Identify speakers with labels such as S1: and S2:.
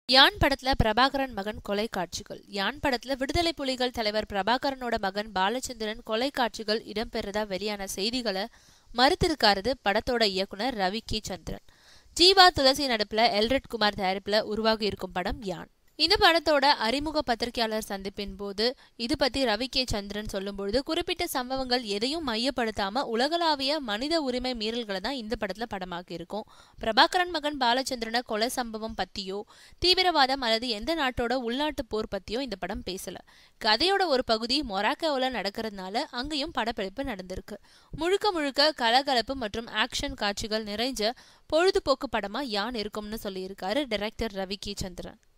S1: யான் படத்துல பிரபாகரன் மகன் கொலை காட்சிகள் யான் படத்துல விடுதலை புலிகள் தலைவர் பிரபாகரனோட மகன் பாலச்சந்திரன் கொலை காட்சிகள் இடம்பெறதா வெளியான செய்திகளை மறுத்திருக்காரு படத்தோட இயக்குனர் ரவி கி சந்திரன் ஜீவா துளசி நடிப்புல எல்ரெட் குமார் தயாரிப்புல உருவாகி இருக்கும் படம் யான் இந்த படத்தோட அறிமுக பத்திரிகையாளர் சந்திப்பின் போது இது பத்தி ரவி கே சந்திரன் சொல்லும்பொழுது குறிப்பிட்ட சம்பவங்கள் எதையும் மையப்படுத்தாம உலகளாவிய மனித உரிமை மீறல்களை தான் இந்த படத்துல படமாக்கி இருக்கும் பிரபாகரன் மகன் பாலச்சந்திரன கொலை சம்பவம் பத்தியோ தீவிரவாதம் அல்லது எந்த நாட்டோட உள்நாட்டு போர் பத்தியோ இந்த படம் பேசல கதையோட ஒரு பகுதி மொராக்கோவில் நடக்கிறதுனால அங்கேயும் படப்பிடிப்பு நடந்திருக்கு முழுக்க முழுக்க கலகலப்பு மற்றும் ஆக்ஷன் காட்சிகள் நிறைஞ்ச பொழுதுபோக்கு படமா யான் இருக்கும்னு சொல்லியிருக்காரு டைரக்டர் ரவி கே சந்திரன்